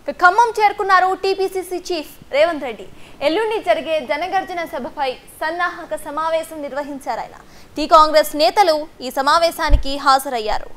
ఇక ఖమ్మం చేరుకున్నారు TPCC chief Revanth Reddy ఎల్లుండి జరిగే జనగర్జన సభపై సన్నాహక సమావేశం నిర్వహించారు ఆయన టీ కాంగ్రెస్ నేతలు ఈ సమావేశానికి హాజరయ్యారు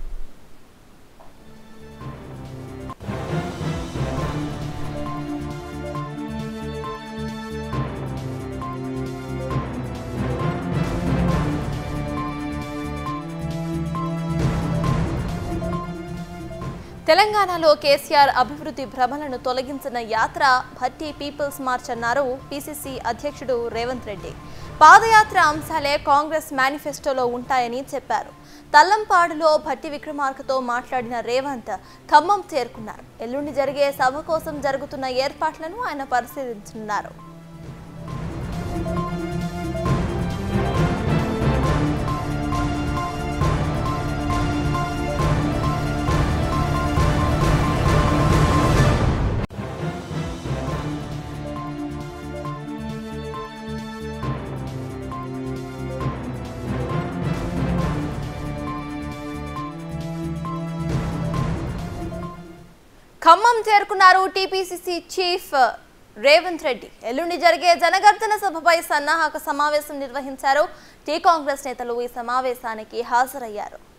తెలంగాణలో కేసీఆర్ అభివృద్ధి భ్రమలను తొలగించిన యాత్ర భట్టి పీపుల్స్ మార్చ్ అన్నారు పీసీసీ అధ్యక్షుడు రేవంత్ రెడ్డి పాదయాత్ర అంశాలే కాంగ్రెస్ మేనిఫెస్టోలో ఉంటాయని చెప్పారు తల్లంపాడులో భట్టి విక్రమార్కతో మాట్లాడిన రేవంత్ ఖమ్మం చేరుకున్నారు ఎల్లుండి జరిగే సభ కోసం జరుగుతున్న ఏర్పాట్లను ఆయన పరిశీలించనున్నారు ఖమ్మం చేరుకున్నారు టీపీసీసీ చీఫ్ రేవంత్ రెడ్డి ఎల్లుండి జరిగే జనగర్జన సభపై సన్నాహక సమావేశం నిర్వహించారు టీ కాంగ్రెస్ నేతలు ఈ సమావేశానికి హాజరయ్యారు